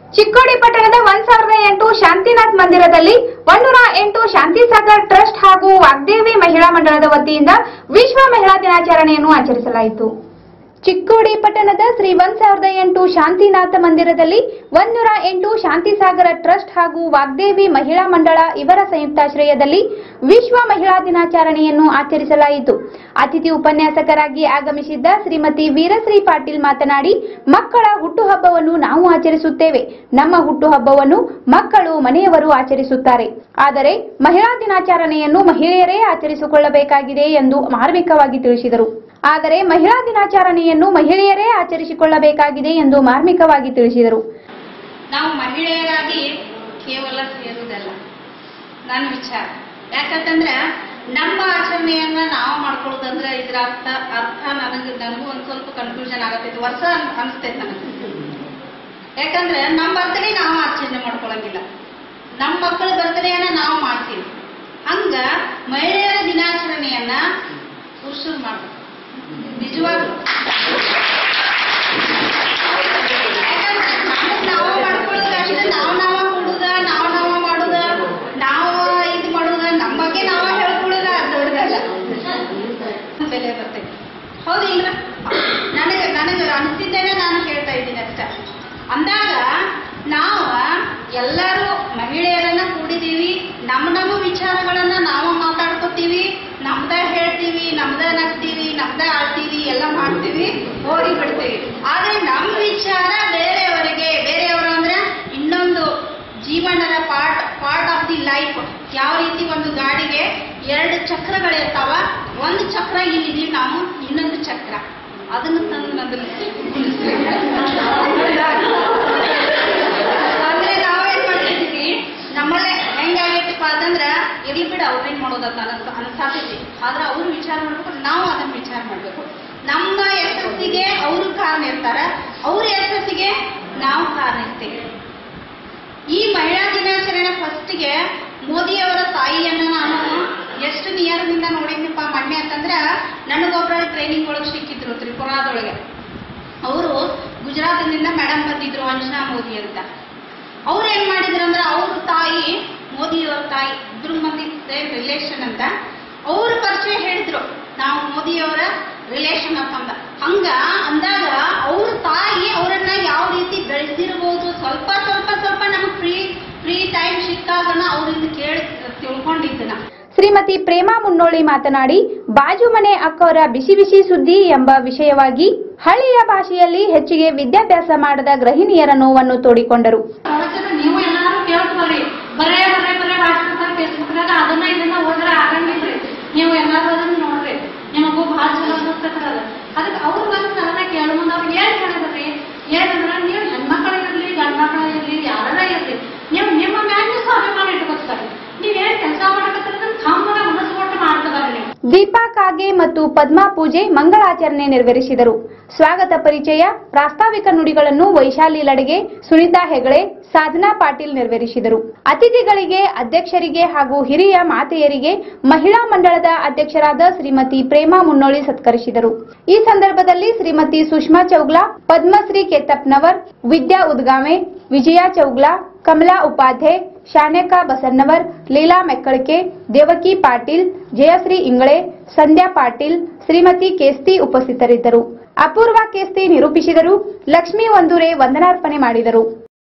ಚಿಕ್ಕೋಡಿ ಪಟ್ಟಣದ ಒಂದ್ ಸಾವಿರದ ಎಂಟು ಶಾಂತಿನಾಥ್ ಮಂದಿರದಲ್ಲಿ ಒಂದೂರ ಎಂಟು ಶಾಂತಿ ಸಾಗರ್ ಟ್ರಸ್ಟ್ ಹಾಗೂ ವಾಗ್ದೇವಿ ಮಹಿಳಾ ಮಂಡಳದ ವತಿಯಿಂದ ವಿಶ್ವ ಮಹಿಳಾ ದಿನಾಚರಣೆಯನ್ನು ಆಚರಿಸಲಾಯಿತು ಚಿಕ್ಕೋಡಿ ಪಟ್ಟಣದ ಶ್ರೀ ಒಂದ್ ಸಾವಿರದ ಎಂಟು ಶಾಂತಿನಾಥ ಮಂದಿರದಲ್ಲಿ ಒಂದೂರ ಎಂಟು ಶಾಂತಿ ಸಾಗರ ಟ್ರಸ್ಟ್ ಹಾಗೂ ವಾಗ್ದೇವಿ ಮಹಿಳಾ ಮಂಡಳ ಇವರ ಸಂಯುಕ್ತಾಶ್ರಯದಲ್ಲಿ ವಿಶ್ವ ಮಹಿಳಾ ದಿನಾಚರಣೆಯನ್ನು ಆಚರಿಸಲಾಯಿತು ಅತಿಥಿ ಉಪನ್ಯಾಸಕರಾಗಿ ಆಗಮಿಸಿದ್ದ ಶ್ರೀಮತಿ ವೀರಶ್ರೀ ಪಾಟೀಲ್ ಮಾತನಾಡಿ ಮಕ್ಕಳ ಹುಟ್ಟುಹಬ್ಬವನ್ನು ನಾವು ಆಚರಿಸುತ್ತೇವೆ ನಮ್ಮ ಹುಟ್ಟುಹಬ್ಬವನ್ನು ಮಕ್ಕಳು ಮನೆಯವರು ಆಚರಿಸುತ್ತಾರೆ ಆದರೆ ಮಹಿಳಾ ದಿನಾಚರಣೆಯನ್ನು ಮಹಿಳೆಯರೇ ಆಚರಿಸಿಕೊಳ್ಳಬೇಕಾಗಿದೆ ಎಂದು ಮಾರ್ಮಿಕವಾಗಿ ತಿಳಿಸಿದರು ಆದರೆ ಮಹಿಳಾ ದಿನಾಚರಣೆಯನ್ನು ಮಹಿಳೆಯರೇ ಆಚರಿಸಿಕೊಳ್ಳಬೇಕಾಗಿದೆ ಎಂದು ಮಾರ್ಮಿಕವಾಗಿ ತಿಳಿಸಿದರು ನಾವು ಮಹಿಳೆಯರಾಗಿ ಕೇವಲ ಸೇರುವುದಲ್ಲ ನನ್ನ ವಿಚಾರ ಯಾಕಂತಂದ್ರೆ ನಮ್ಮ ಆಚರಣೆಯನ್ನ ನಾವು ಮಾಡ್ಕೊಳ್ಳೋದಂದ್ರೆ ಇದ್ರ ಅರ್ಥ ಅರ್ಥ ನನಗೆ ನನಗೂ ಒಂದ್ ಸ್ವಲ್ಪ ಕನ್ಫ್ಯೂಷನ್ ಆಗತ್ತೈತಿ ವರ್ಷ ಅನ್- ಅನ್ಸ್ತೈತೆ ನನಗೆ ಯಾಕಂದ್ರೆ ನಮ್ಮ ಬರ್ತಡೇ ನಾವು ಆಚರಣೆ ಮಾಡ್ಕೊಳಂಗಿಲ್ಲ ನಮ್ಮ ಮಕ್ಕಳ ಬರ್ತಡೇಯನ್ನ ನಾವು ಮಾಡ್ತೀವಿ ಹಂಗ ಮಹಿಳೆಯರ ದಿನಾಚರಣೆಯನ್ನ ಪುರುಷರು ಮಾಡ್ಬೇಕು ನಿಜವಾಗ್ಲು ಯಾಕಂದ್ರೆ ನಮಗ್ ನಾವ ಮಾಡ್ಕೊಳ್ಳೋದು ಅಷ್ಟೇ ನಾವ್ ನಾವ ಕೊಡುದ ನಾವ್ ನಾವ ಮಾಡುದ ನಾವ ಇದು ಮಾಡುದ ನಮ್ಮ ಬಗ್ಗೆ ನಾವ ಹೇಳ್ಕೊಳ್ಳೋದ ದೊಡ್ಡದಲ್ಲ ಬೆಲೆ ಬರ್ತೈತಿ ಹೌದು ಇಲ್ಲ ನನಗೆ ನನಗೆ ಅನಿಸಿದ್ದೇನೆ ನಾನು ಹೇಳ್ತಾ ಇದ್ದೀನಿ ಅಷ್ಟ ಅಂದಾಗ ನಾವು ಎಲ್ಲರೂ ಮಹಿಳೆಯರನ್ನ ಕೂಡಿದೀವಿ ನಮ್ಮ ನಮ್ಮ ವಿಚಾರಗಳನ್ನ ನಾವು ಮಾತಾಡ್ಕೋತೀವಿ ನಮ್ದ ಹೇಳ್ತೀವಿ ನಮ್ದ ನಗ್ತೀವಿ ನಮ್ದ ಆಡ್ತೀವಿ ಎಲ್ಲ ಮಾಡ್ತೀವಿ ಹೋಗಿ ಬಿಡ್ತೀವಿ ಆದ್ರೆ ನಮ್ಮ ವಿಚಾರ ಬೇರೆಯವರಿಗೆ ಬೇರೆಯವರು ಅಂದ್ರೆ ಇನ್ನೊಂದು ಜೀವನದ part part of the life ಯಾವ ರೀತಿ ಒಂದು ಗಾಡಿಗೆ ಎರಡು ಚಕ್ರಗಳಿರ್ತಾವ ಒಂದು ಚಕ್ರ ಇಲ್ಲಿದೀವಿ ನಾವು ಇನ್ನೊಂದು ಚಕ್ರ ಅದನ್ನು ತಂದು ನನ್ನಲ್ಲಿ ಅಂದ್ರೆ ನಾವೇನ್ ಮಾಡ್ತಿದೀವಿ ನಮ್ಮಲ್ಲೇ ಹೆಂಗಾಗೈತಪ್ಪ ಅಂತಂದ್ರ ಇರ್ಲಿ ಬಿಡ ಅವ್ರೇನ್ ಮಾಡೋದಂತ ಅನಸ್ ಅನ್ಸಾತೈತಿ ಆದ್ರೆ ಅವ್ರು ವಿಚಾರ ಮಾಡ್ಬೇಕು ನಾವು ಅದನ್ನ ವಿಚಾರ ಮಾಡ್ಬೇಕು ನಮ್ಮ ಯಶಸ್ಸಿಗೆ ಅವರು ಕಾರಣ ಇರ್ತಾರ ಅವ್ರ ಯಶಸ್ಸಿಗೆ ನಾವು ಕಾರಣ ಇರ್ತೀವಿ ಈ ಮಹಿಳಾ ದಿನಾಚರಣೆ ಫಸ್ಟ್ಗೆ ಮೋದಿಯವರ ತಾಯಿಯನ್ನ ನಾನು ಎಷ್ಟು ನಿಯರ್ನಿಂದ ನೋಡಿದ್ನಪ್ಪ ಮೊನ್ನೆ ಅಂತಂದ್ರ ನನಗೊಬ್ಬರ ಟ್ರೈನಿಂಗ್ ಒಳಗೆ ಸಿಕ್ಕಿದ್ರು ತ್ರಿಪುರಾದೊಳಗೆ ಅವರು ಗುಜರಾತ್ನಿಂದ ಮೇಡಮ್ ಬಂದಿದ್ರು ಅಂಜನಾ ಮೋದಿ ಅಂತ ಅವ್ರು ಏನ್ ಮಾಡಿದ್ರು ಅಂದ್ರೆ ಅವ್ರ ತಾಯಿ ಮೋದಿಯವರ ತಾಯಿ ಇಬ್ರು ಮಂದಿ ಸೇಮ್ ರಿಲೇಷನ್ ಅಂತ ಅವ್ರ ಪರಿಚಯ ಹೇಳಿದ್ರು ನಾವು ಮೋದಿಯವರ ರಿಲೇಷನ್ ಅಂತಂದ ಹಂಗ ಅಂದಾಗ ಅವ್ರ ತಾಯಿ ಅವರನ್ನ ಯಾವ ರೀತಿ ಬೆಳೆಸಿರ್ಬೋದು ಸ್ವಲ್ಪ ಸ್ವಲ್ಪ ಸ್ವಲ್ಪ ನಮಗೆ ಫ್ರೀ ಫ್ರೀ ಟೈಮ್ ಸಿಕ್ಕಾಗನ ಅವ್ರಿಂದ ಕೇಳಿ ತಿಳ್ಕೊಂಡಿದ್ದನ ಶ್ರೀಮತಿ ಪ್ರೇಮಾ ಮುನ್ನೋಳಿ ಮಾತನಾಡಿ ಬಾಜು ಮನೆ ಅಕ್ಕವರ ಬಿಸಿ ಬಿಸಿ ಸುದ್ದಿ ಎಂಬ ವಿಷಯವಾಗಿ ಹಳ್ಳಿಯ ಭಾಷೆಯಲ್ಲಿ ಹೆಚ್ಚಿಗೆ ವಿದ್ಯಾಭ್ಯಾಸ ಮಾಡದ ಗೃಹಿಣಿಯರ ನೋವನ್ನು ತೋಡಿಕೊಂಡರು ಅವಶ್ಯಕ ನೀವು ಎಲ್ಲಾರು ಕೇಳ್ತೀರಿ ಬರೇ ಬರೇ ಬರೇ ವಾಟ್ಸಪ್ ಫೇಸ್ಬುಕ್ನಾಗ ಅದನ್ನ ಇದನ್ನ ಓದ್ರ ಆಗಂಗಿಲ್ರಿ ನೀವು ಎಲ್ಲಾರು ಅದನ್ನ ನೋಡ್ರಿ ನಿಮಗೂ ಭಾಳ ಚಲೋ ಅನಿಸ್ತದ ಅದಕ್ಕೆ ಅವ್ರು ಬಂದು ನನ್ನ ಕೇಳು ಮುಂದೆ ಅವ್ರಿಗೆ ಏನ್ ಹೇಳಿದ್ರಿ ಏನಂದ್ರ ನೀವು ಹೆಣ್ಮಕ್ಳಿಗಿರ್ಲಿ ಗಂಡ್ ಮಕ್ಳಿಗಿರ್ಲಿ ಯಾರನ್ನ ಇರ್ಲಿ ನೀವು ನಿಮ್ಮ ಮ್ಯಾಲ ನೀವು ಸ್ವಾಭಿಮಾನ ಇಟ್ಕೊತಾರೆ ನೀವೇನ್ ಕೆಲಸ ಮಾಡಕತ್ತರ ಥಮ್ಮನ ಮನಸ್ಸು ಕೊಟ್ಟು ಮಾಡ್ತದಾರ ನೀವು ದೀಪಾ ಕಾಗೆ ಮತ್ತು ಪದ್ಮಾ ಪೂಜೆ ಮಂಗಳಾಚರಣೆ ನೆರವೇರಿಸಿದರು ಸ್ವಾಗತ ಪರಿಚಯ ಪ್ರಾಸ್ತಾವಿಕ ನುಡಿಗಳನ್ನು ವೈಶಾಲಿ ಲಡ್ಗೆ ಸುನೀತಾ ಹೆಗಡೆ ಸಾಧನಾ ಪಾಟೀಲ್ ನೆರವೇರಿಸಿದರು ಅತಿಥಿಗಳಿಗೆ ಅಧ್ಯಕ್ಷರಿಗೆ ಹಾಗೂ ಹಿರಿಯ ಮಾತೆಯರಿಗೆ ಮಹಿಳಾ ಮಂಡಳದ ಅಧ್ಯಕ್ಷರಾದ ಶ್ರೀಮತಿ ಪ್ರೇಮಾ ಮುನ್ನೋಳಿ ಸತ್ಕರಿಸಿದರು ಈ ಸಂದರ್ಭದಲ್ಲಿ ಶ್ರೀಮತಿ ಸುಷ್ಮಾ ಚೌಗ್ಲಾ ಪದ್ಮಶ್ರೀ ಕೆತ್ತಪ್ನವರ್ ವಿದ್ಯಾ ಉದ್ಗಾಮೆ ವಿಜಯಾ ಚೌಗ್ಲಾ ಕಮಲಾ ಉಪಾಧ್ಯಾಯ ಶಾನ್ಯಕಾ ಬಸನ್ನವರ್ ಲೀಲಾ ಮೆಕ್ಕಳಕೆ ದೇವಕಿ ಪಾಟೀಲ್ ಜಯಶ್ರೀ ಇಂಗಳೆ ಸಂಧ್ಯಾ ಪಾಟೀಲ್ ಶ್ರೀಮತಿ ಕೇಸ್ತಿ ಉಪಸ್ಥಿತರಿದ್ದರು ಅಪೂರ್ವ ಕೇಸ್ತಿ ನಿರೂಪಿಸಿದರು ಲಕ್ಷ್ಮೀ ಒಂದೂರೆ ವಂದನಾರ್ಪಣೆ ಮಾಡಿದರು